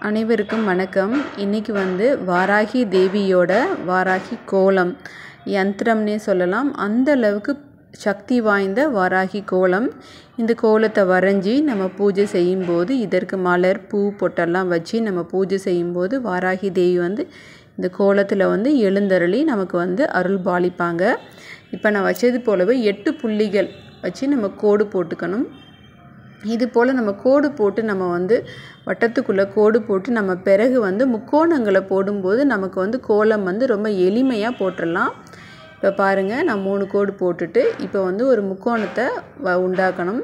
அனைவருக்கும் வணக்கம் இன்றைக்கி வந்து வாராகி தேவியோட வாராகி கோலம் யந்திரம்னே சொல்லலாம் அந்த அளவுக்கு சக்தி வாய்ந்த வாராகி கோலம் இந்த கோலத்தை வரைஞ்சி நம்ம பூஜை செய்யும்போது இதற்கு மலர் பூ பொட்டெல்லாம் வச்சு நம்ம பூஜை செய்யும்போது வாராகி தேவி வந்து இந்த கோலத்தில் வந்து எழுந்தருளி நமக்கு வந்து அருள் பாலிப்பாங்க இப்போ நான் வச்சது போலவே எட்டு புள்ளிகள் வச்சு நம்ம கோடு போட்டுக்கணும் இது போல் நம்ம கோடு போட்டு நம்ம வந்து வட்டத்துக்குள்ளே கோடு போட்டு நம்ம பிறகு வந்து முக்கோணங்களை போடும்போது நமக்கு வந்து கோலம் வந்து ரொம்ப எளிமையாக போட்டுடலாம் இப்போ பாருங்கள் நான் மூணு கோடு போட்டுட்டு இப்போ வந்து ஒரு முக்கோணத்தை வ உண்டாக்கணும்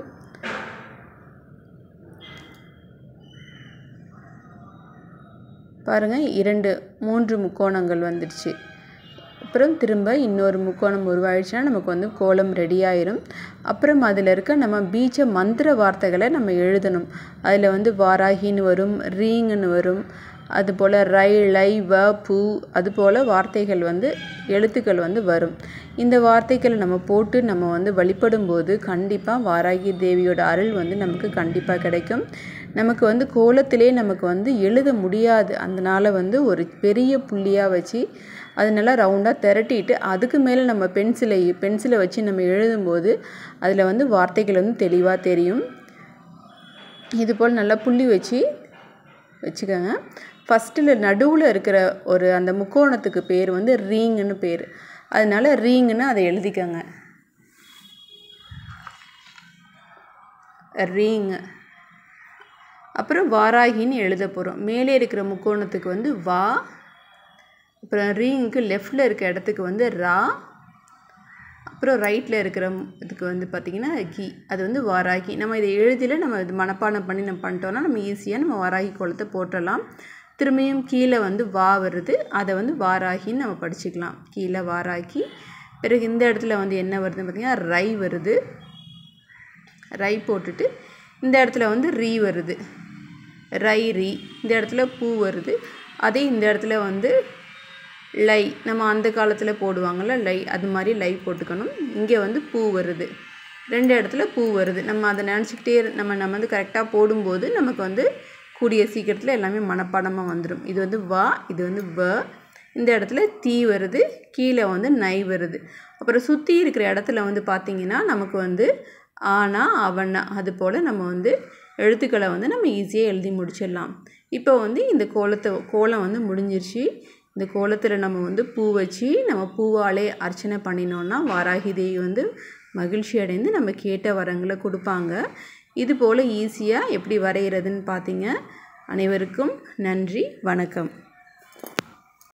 பாருங்கள் இரண்டு மூன்று முக்கோணங்கள் வந்துடுச்சு அப்புறம் திரும்ப இன்னொரு முக்கோணம் உருவாயிடுச்சுன்னா நமக்கு வந்து கோலம் ரெடி ஆயிரும் அப்புறம் அதில் இருக்க நம்ம பீஜ மந்திர வார்த்தைகளை நம்ம எழுதணும் அதில் வந்து வாராகின்னு வரும் ரீங்குன்னு வரும் அதுபோல் ரை லை வ பூ அதுபோல் வார்த்தைகள் வந்து எழுத்துக்கள் வந்து வரும் இந்த வார்த்தைகளை நம்ம போட்டு நம்ம வந்து வழிபடும்போது கண்டிப்பாக வாராகி தேவியோட அருள் வந்து நமக்கு கண்டிப்பாக கிடைக்கும் நமக்கு வந்து கோலத்திலே நமக்கு வந்து எழுத முடியாது அதனால் வந்து ஒரு பெரிய புள்ளியாக வச்சு அது நல்லா ரவுண்டாக திரட்டிட்டு அதுக்கு மேலே நம்ம பென்சிலை பென்சிலை வச்சு நம்ம எழுதும்போது அதில் வந்து வார்த்தைகள் வந்து தெளிவாக தெரியும் இதுபோல் நல்லா புள்ளி வச்சு வச்சுக்கோங்க ஃபஸ்ட்டில் நடுவில் இருக்கிற ஒரு அந்த முக்கோணத்துக்கு பேர் வந்து ரீங்குன்னு பேர் அதனால ரீங்குன்னு அதை எழுதிக்கோங்க ரீங்கு அப்புறம் வாராகின்னு எழுத போகிறோம் மேலே இருக்கிற முக்கோணத்துக்கு வந்து வா அப்புறம் ரீங்குக்கு லெஃப்டில் இருக்க இடத்துக்கு வந்து ரா அப்புறம் ரைட்டில் இருக்கிற இதுக்கு வந்து பார்த்திங்கன்னா கி அது வந்து வாராகி நம்ம இதை எழுதியில் நம்ம இது மனப்பாடம் பண்ணி நம்ம பண்ணிட்டோம்னா நம்ம ஈஸியாக நம்ம வாராகி கோலத்தை போட்டுடலாம் திரும்பியும் கீழே வந்து வா வருது அதை வந்து வாராகின்னு நம்ம படிச்சுக்கலாம் கீழே வாராகி பிறகு இந்த இடத்துல வந்து என்ன வருதுன்னு பார்த்திங்கன்னா ரை வருது ரை போட்டுட்டு இந்த இடத்துல வந்து ரீ வருது ரை ரீ இந்த இடத்துல பூ வருது அதே இந்த இடத்துல வந்து லை நம்ம அந்த காலத்தில் போடுவாங்கள்ல லை அது மாதிரி லை போட்டுக்கணும் இங்கே வந்து பூ வருது ரெண்டு இடத்துல பூ வருது நம்ம அதை நினச்சிக்கிட்டே நம்ம நம்ம வந்து கரெக்டாக போடும்போது நமக்கு வந்து கூடிய சீக்கிரத்தில் எல்லாமே மனப்பாடமாக வந்துடும் இது வந்து வா இது வந்து வ இந்த இடத்துல தீ வருது கீழே வந்து நை வருது அப்புறம் சுற்றி இருக்கிற இடத்துல வந்து பார்த்திங்கன்னா நமக்கு வந்து ஆனா அவனா அது போல் நம்ம வந்து எழுத்துக்களை வந்து நம்ம ஈஸியாக எழுதி முடிச்சிடலாம் இப்போ வந்து இந்த கோலத்தை கோலம் வந்து முடிஞ்சிருச்சு இந்த கோலத்தில் நம்ம வந்து பூ வச்சு நம்ம பூவாலே அர்ச்சனை பண்ணினோன்னா வாராகி தேவி வந்து மகிழ்ச்சி அடைந்து நம்ம கேட்ட வரங்களை கொடுப்பாங்க இது போல் ஈஸியாக எப்படி வரைகிறதுன்னு பார்த்தீங்க அனைவருக்கும் நன்றி வணக்கம்